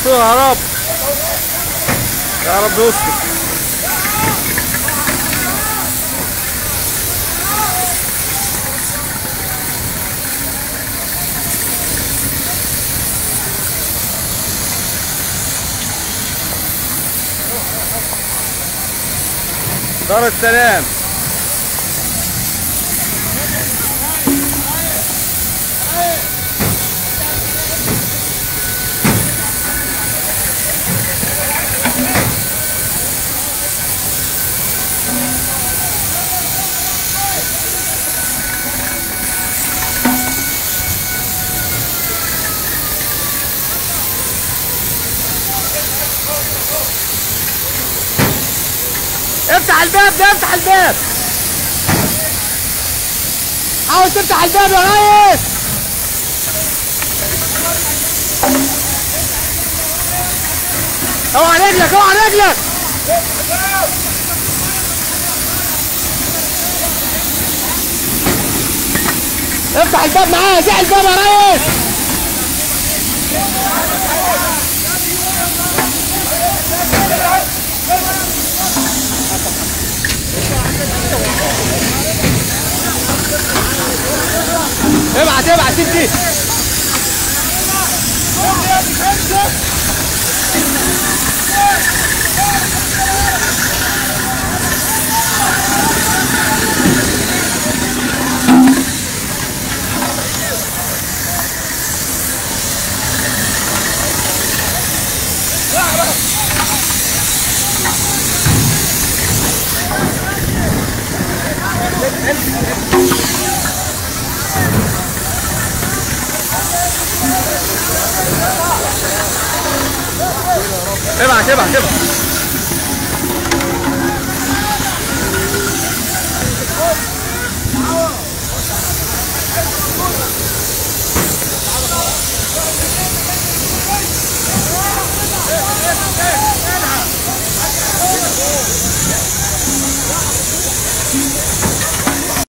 استر يا رب يا رب يستر دار السلام افتح الباب ده افتح الباب حاول تفتح الباب يا ريس اوعى رجلك اوعى رجلك افتح الباب معايا زع الباب يا ريس ابعت ابعت سيب دي ابعت ابعت ابعت Hey!